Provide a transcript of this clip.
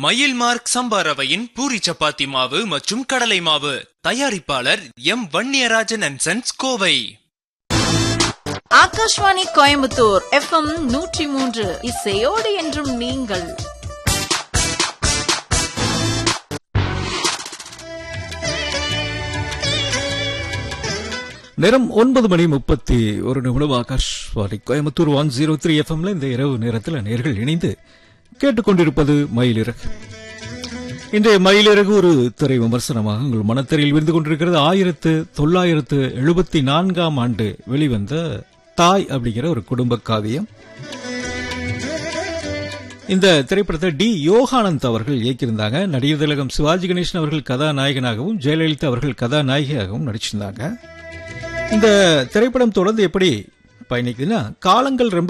மயில் மார்க் சம்பா ரவையின் பூரி சப்பாத்தி மாவு மற்றும் கடலை மாவு தயாரிப்பாளர் M Vanniyarajan and sons Kovai Akashvani Coimbatore FM நூற்றி மூன்று இசையோடு என்றும் நீங்கள் நேரம் ஒன்பது மணி முப்பத்தி ஒரு நிமிடம் Akashvani Coimbatore one zero three எஃப்எம்ல இந்த இரவு நேரத்தில் நேர்கள் இணைந்து கேட்டுக்கொண்டிருப்பது மயிலிறகு இன்றைய மயிலிறகு ஒரு திரை விமர்சனமாக உங்கள் மனத்திரையில் விருந்து கொண்டிருக்கிறது ஆயிரத்து தொள்ளாயிரத்து எழுபத்தி நான்காம் ஆண்டு வெளிவந்த தாய் அப்படிங்கிற ஒரு குடும்ப காவியம் இந்த திரைப்படத்தை டி யோகானந்த் அவர்கள் இயக்கியிருந்தாங்க நடிகர் திலகம் சிவாஜி கணேசன் அவர்கள் கதாநாயகனாகவும் ஜெயலலிதா அவர்கள் கதாநாயகியாகவும் நடிச்சிருந்தாங்க இந்த திரைப்படம் தொடர்ந்து எப்படி பயணிக்குதுன்னா காலங்கள் ரொம்ப